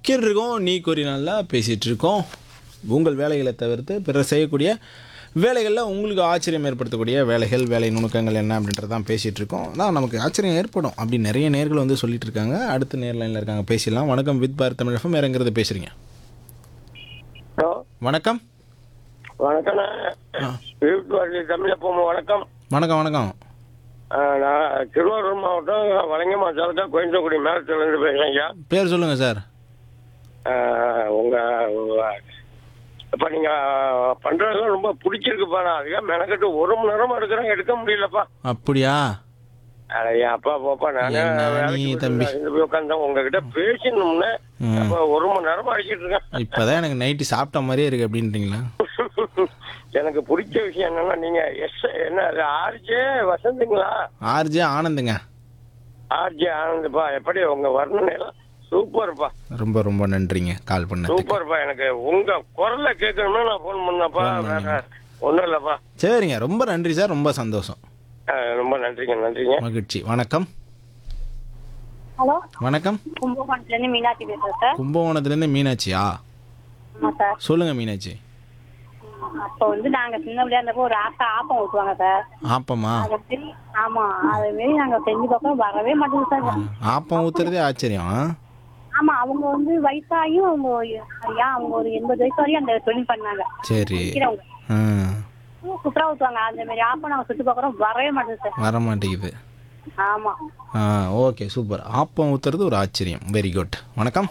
இருக்கோம் நீ கூறி நல்லா பேசிகிட்டு இருக்கோம் உங்கள் வேலைகளை தவிர்த்து பிறர் செய்யக்கூடிய வேலைகளில் உங்களுக்கு ஆச்சரியம் ஏற்படுத்தக்கூடிய வேலைகள் வேலை நுணுக்கங்கள் என்ன அப்படின்றதான் பேசிகிட்டு இருக்கோம் அதான் நமக்கு ஆச்சரியம் ஏற்படும் அப்படி நிறைய நேர்கள் வந்து சொல்லிட்டு இருக்காங்க அடுத்த நேர்லைனில் இருக்காங்க பேசிடலாம் வணக்கம் வித் பார் தமிழகம் வேறங்கிறது பேசுகிறீங்க ஹலோ வணக்கம் வணக்கம் ஆ. வீட்டு தமிழப்பம் வணக்கம் வணக்கம் வணக்கம் ஆ, நான் திருவாரூர் மாவட்டம் வலங்கம்மா தாலுக்கா கோயம்புத்தூர்குடி மேலத்திலிருந்து பேசுறேன் ஐயா பேர் சொல்லுங்கள் சார் ஆ, உங்க இப்போ நீங்க பண்றதெல்லாம் ரொம்ப பிடிச்சிருக்குப்பா நான் அதுக்காக மெனக்கட்டு ஒரு மணி நேரமா எடுக்கிறேன் எடுக்க முடியலப்பா அப்படியா அட, என் அப்பா போப்பா நானே என்ன நீ வேலைக்கு தம்பி? போயிட்டு இருந்து போய் உட்காந்தேன் உங்ககிட்ட பேசணும்னு ம். அப்ப ஒரு மணி நேரமா அடிச்சிட்டு இருக்கேன் இப்போதான் எனக்கு நைட்டு சாப்பிட்ட மாதிரியே இருக்குது அப்படின்றீங்களா எனக்கு பிடிச்ச விஷயம் என்னன்னா நீங்க எஸ் என்ன அது ஆர்ஜே வசந்துங்களா ஆர்ஜே ஆனந்துங்க ஆர்ஜே ஆனந்த்ப்பா எப்படி உங்க வர்ணனை எல்லாம் சூப்பர்ப்பா ரொம்ப ரொம்ப நன்றிங்க கால் பண்ணதுக்கு சூப்பர்ப்பா எனக்கு உங்க குரல்ல கேட்கணும்னு நான் ஃபோன் பண்ணப்பா வேற ஒண்ணும் இல்லப்பா சரிங்க ரொம்ப நன்றி சார் ரொம்ப சந்தோஷம் அஹ் ரொம்ப நன்றிங்க நன்றிங்க மகிழ்ச்சி வணக்கம் ஹலோ வணக்கம் கும்பகோணத்துலேருந்து மீனாட்சி பேசுகிறேன் சார் கும்பகோணத்துலேருந்து மீனாட்சியா ஆமாம் சார் சொல்லுங்க மீனாட்சி அப்போ வந்து நாங்கள் சின்ன பிள்ளையா இருந்தப்போ ஒரு ஆட்டை ஆப்பம் ஊற்றுவாங்க சார் ஆப்பமா அதை சரி ஆமாம் அதை மாரி நாங்கள் செஞ்சு பார்ப்போம் வரவே மாட்டேங்குது சார் ஆப்பம் ஊத்துறதே ஆச்சரியம் ஆ? ஆமாம் அவங்க வந்து வயசாகியும் அவங்க ஐயா அவங்க ஒரு எண்பது வயசு வரையும் அந்த தொழில் பண்ணாங்க சரி விற்கிறவங்க ஆ சூப்பராக ஊற்றுவாங்க அந்த மாதிரி ஆப்பம் நாங்கள் சுற்றி பார்க்குறோம் வரவே மாட்டேங்குது சார் வர மாட்டேங்குது ஆமாம் ஆ ஓகே சூப்பர் ஆப்பம் ஊத்துறது ஒரு ஆச்சரியம் வெரி குட் வணக்கம்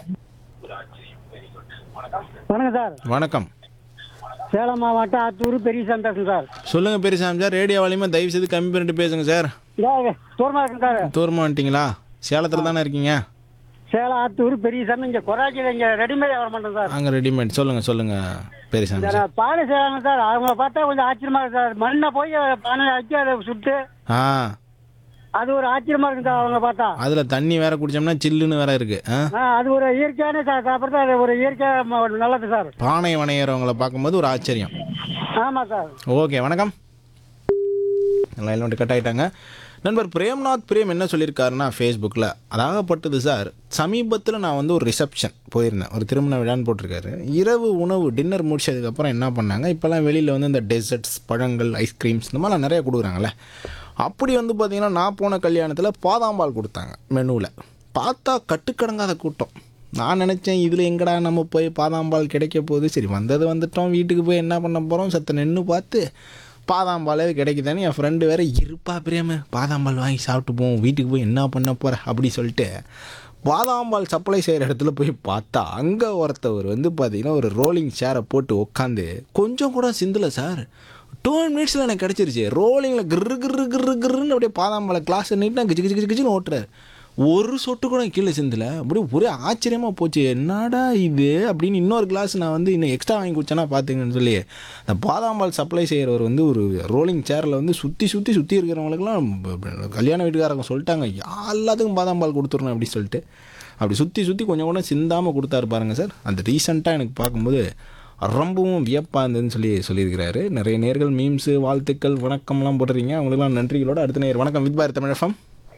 வணக்கம் சார் வணக்கம் சேலம் மாவட்டம் ஆத்தூர் பெரிய சந்தோஷம் சார் சொல்லுங்க பெரியசாமி சார் ரேடியோ வாலியமாக தயவு செய்து கம்மி பண்ணிட்டு பேசுங்க சார் இதாக தூரமாக இருக்கு சார் தூரமாக வந்துட்டீங்களா சேலத்தில் தானே இருக்கீங்க சேலம் ஆத்தூர் பெரிய சந்தை இங்கே கொராச்சியில் இங்கே ரெடிமேட் வர மாட்டோம் சார் அங்கே ரெடிமேட் சொல்லுங்க சொல்லுங்க பெரியசாமி சார் நான் பானை செய்யறாங்க சார் அவங்கள பார்த்தா கொஞ்சம் ஆச்சரியமா இருக்கு சார் மண்ணை போய் பானை ஆக்கி அதை சுட்டு ஆ அது ஒரு ஆச்சரியமா இருக்கு சார் அவங்க பார்த்தா அதில் தண்ணி வேற குடிச்சோம்னா சில்லுன்னு வேற இருக்கு ஆ ஆ அது ஒரு இயற்கையான சார் சாப்பிட்றது அது ஒரு இயற்கை ம- நல்லது சார் பானை வணையறவங்கள பார்க்கும்போது ஒரு ஆச்சரியம் ஆமாம் சார் ஓகே வணக்கம் லைன் வந்து கட் ஆகிட்டாங்க நண்பர் பிரேம்நாத் பிரேம் என்ன சொல்லியிருக்காருன்னா ஃபேஸ்புக்கில் அதாகப்பட்டது சார் சமீபத்தில் நான் வந்து ஒரு ரிசப்ஷன் போயிருந்தேன் ஒரு திருமண விழான்னு போட்டிருக்காரு இரவு உணவு டின்னர் முடிச்சதுக்கப்புறம் என்ன பண்ணாங்க இப்போல்லாம் வெளியில் வந்து இந்த டெசர்ட்ஸ் பழங்கள் ஐஸ்கிரீம்ஸ் இந்த மாதிரிலாம் நிறைய கொடுக்குறாங்கல்ல அப்படி வந்து பார்த்திங்கன்னா நான் போன கல்யாணத்தில் பாதாம்பால் கொடுத்தாங்க மெனுவில் பார்த்தா கட்டுக்கடங்காத கூட்டம் நான் நினச்சேன் இதில் எங்கடா நம்ம போய் பாதாம்பால் கிடைக்க போகுது சரி வந்தது வந்துட்டோம் வீட்டுக்கு போய் என்ன பண்ண போகிறோம் சத்த நின்று பார்த்து பாதாம்பாலே கிடைக்குதானே என் ஃப்ரெண்டு வேற இருப்பா பிரேமு பாதாம்பால் வாங்கி சாப்பிட்டு போவோம் வீட்டுக்கு போய் என்ன பண்ண போகிற அப்படி சொல்லிட்டு பாதாம்பால் சப்ளை செய்கிற இடத்துல போய் பார்த்தா அங்கே ஒருத்தவர் வந்து பார்த்தீங்கன்னா ஒரு ரோலிங் சேரை போட்டு உட்காந்து கொஞ்சம் கூட சிந்தலை சார் டூ மினிட்ஸில் எனக்கு கிடச்சிருச்சு ரோலிங்கில் கிரு கிரு கிரு கிருன்னு அப்படியே பாதாம்பாலை கிளாஸ் நீட்டாக கிச்சு கிச்சு கிச்சு கிச்சுன்னு ஓட்டுறாரு ஒரு சொட்டு கூட கீழே சிந்தல அப்படியே ஒரே ஆச்சரியமாக போச்சு என்னடா இது அப்படின்னு இன்னொரு கிளாஸ் நான் வந்து இன்னும் எக்ஸ்ட்ரா வாங்கி குடிச்சேன்னா பார்த்துங்கன்னு சொல்லி அந்த பாதாம்பால் சப்ளை செய்கிறவர் வந்து ஒரு ரோலிங் சேரில் வந்து சுற்றி சுற்றி சுற்றி இருக்கிறவங்களுக்குலாம் ப- ப- கல்யாண வீட்டுக்காரங்க சொல்லிட்டாங்க எல்லாத்துக்கும் பாதாம்பால் கொடுத்துடணும் அப்படி சொல்லிட்டு அப்படி சுற்றி சுற்றி கொஞ்சம் கூட சிந்தாமல் கொடுத்தாரு பாருங்க சார் அந்த ரீசெண்டாக எனக்கு பார்க்கும்போது ரொம்பவும் வியப்பாக இருந்ததுன்னு சொல்லி சொல்லியிருக்கிறாரு நிறைய நேர்கள் மீம்ஸு வாழ்த்துக்கள் வணக்கம்லாம் போட்டுறீங்க அவங்களுக்குலாம் நன்றிகளோட அடுத்த நேர் வணக்கம் வித் பாரத் தமிழகம்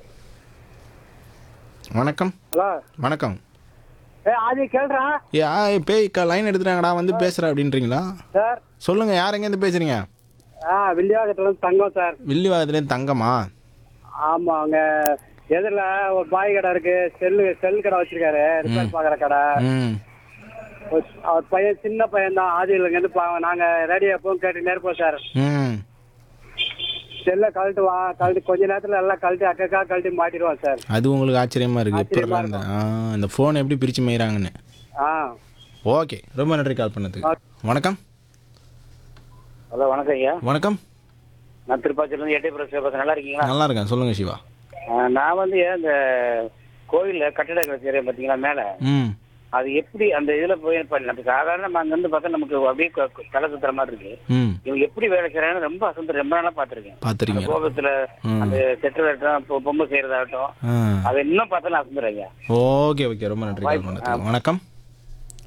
வணக்கம் ஹலோ வணக்கம் ஏ ஆதி கேள்றான் ஏ ஆ, பேய் லைன் எடுத்துட்டாங்கடா வந்து பேசுகிறேன் அப்படின்றீங்களா சார் சொல்லுங்கள் யார் எங்கேருந்து பேசுகிறீங்க ஆ வில்லிவாக்கத்துலேருந்து தங்கம் சார் வில்லிவாதத்துலேருந்து தங்கமா ஆமாம் அவங்க எதிரில் ஒரு பாய் கடை இருக்கு செல்லு செல் கடை வச்சிருக்காரு ரிப்பேர் பார்க்குற கடை ம் ஒரு- அவர் பையன் சின்ன பையன் தான் ஆதியிலேருந்து பாவம் நாங்கள் ரேடியோ எப்பவும் கேட்டு இருப்போம் சார் ம் செல்லை கழட்டுவான் கழட்டி கொஞ்ச நேரத்தில் எல்லாம் கழட்டி அக்கக்கா கழட்டி மாட்டிடுவான் சார் அது உங்களுக்கு ஆச்சரியமாக இருக்குது எப்படி ஆச்சரியமா இந்த ஆ இந்த ஃபோனை எப்படி பிரித்து மேய்கிறாங்கன்னு ஆ ஓகே ரொம்ப நன்றி கால் பண்ணதுக்கு வணக்கம் ஹலோ வணக்கம் ஐயா வணக்கம் நான் திருப்பாச்சியிலேருந்து எட்டை பிரஸ் பேசுகிறேன் நல்லா இருக்கீங்களா நல்லா இருக்கேன் சொல்லுங்கள் சிவா ஆ, நான் வந்து ஏன் இந்த கோயிலில் கட்டிடக்கலை செய்கிறேன் பார்த்தீங்களா மேலே ம் அது எப்படி அந்த இதில் போய் இப்போ நம்ம சாதாரண நம்ம அங்கேருந்து பார்த்தா நமக்கு அப்படியே க- க- தலை சுத்துற மாதிரி இருக்கு ம் இவங்க எப்படி வேலை செய்கிறாங்கன்னு ரொம்ப அசந்து ரொம்ப நாளாக பார்த்துருக்கேன் பார்த்துருக்கீங்க கோபத்தில் ம். அந்த செட்டுலாகட்டும் பொம்மை செய்கிறதாகட்டும் ஆ அதை இன்னும் பார்த்தா நான் அசந்துறேன் ஐயா ஓகே ஓகே ரொம்ப நன்றி கால் பண்ணதுக்கு வணக்கம்